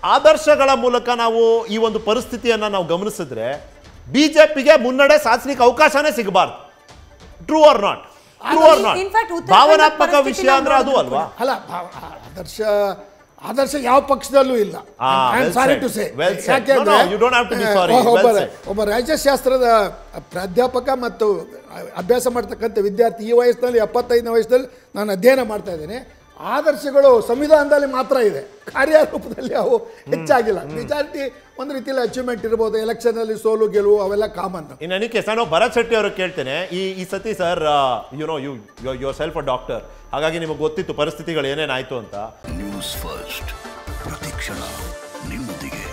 ಆದರ್ಶಗಳ ಮೂಲಕ ನಾವು ಈ ಒಂದು ಪರಿಸ್ಥಿತಿಯನ್ನ ನಾವು ಗಮನಿಸಿದ್ರೆ ಬಿಜೆಪಿಗೆ ಮುನ್ನಡೆ ಸಾಧಿಸ್ಲಿಕ್ಕೆ ಅವಕಾಶನೇ ಸಿಗಬಾರ್ದು true or not true or not In fact, ಉತ್ತರ ಭಾವನಾತ್ಮಕ ಕನ್ನಡ ವಿಷಯ ಅಂದ್ರೆ ಅದು ಪರಿಸ್ಥಿತಿ ಅಲ್ವಾ ಅಲ್ಲ ಭಾ- ಆದರ್ಶ ಆದರ್ಶ ಯಾವ ಪಕ್ಷದಲ್ಲೂ ಇಲ್ಲ Ah, well sorry said. To say Well said. No, no, you don't have to be sorry. Well ಒಬ್ಬ said. ಒಬ್ಬ ರಾಜ್ಯಶಾಸ್ತ್ರದ ಪ್ರಾಧ್ಯಾಪಕ ಮತ್ತು ಅಭ್ಯಾಸ ಮಾಡ್ತಕ್ಕಂಥ ವಿದ್ಯಾರ್ಥಿ ಈ ವಯಸ್ಸಿನಲ್ಲಿ ಎಪ್ಪತ್ತೈದನೇ ವಯಸ್ಸಲ್ಲಿ ನಾನು ಅಧ್ಯಯನ ಮಾಡ್ತಾ ಇದ್ದೇನೆ ಆದರ್ಶಗಳು ಸಂವಿಧಾನದಲ್ಲಿ ಮಾತ್ರ ಇದೆ ಕಾರ್ಯರೂಪದಲ್ಲಿ ಅವು ಹೆಚ್ಚಾಗಿಲ್ಲ ಮೆಜಾರಿಟಿ ಒಂದು ರೀತಿಯಲ್ಲಿ ಅಚೀವ್ಮೆಂಟ್ ಇರ್ಬೋದು ಎಲೆಕ್ಷನ್ ಅಲ್ಲಿ ಸೋಲು ಗೆಲುವು ಅವೆಲ್ಲ ಕಾಮನ್ ಇನ್ ಎನಿ ಕೇಸ್ ನಾನು ಭರತ್ ಶೆಟ್ಟಿ ಅವರು ಕೇಳ್ತೇನೆ ಈ ಈ ಸತಿ sir you know you yourself a doctor ಹಾಗಾಗಿ ನಿಮಗೆ ಗೊತ್ತಿತ್ತು ಪರಿಸ್ಥಿತಿಗಳು ಏನೇನಾಯ್ತು ಅಂತ ನ್ಯೂಸ್ ಫಸ್ಟ್ ಪ್ರತಿಕ್ಷಣ ನಿಮ್ಮೊಂದಿಗೆ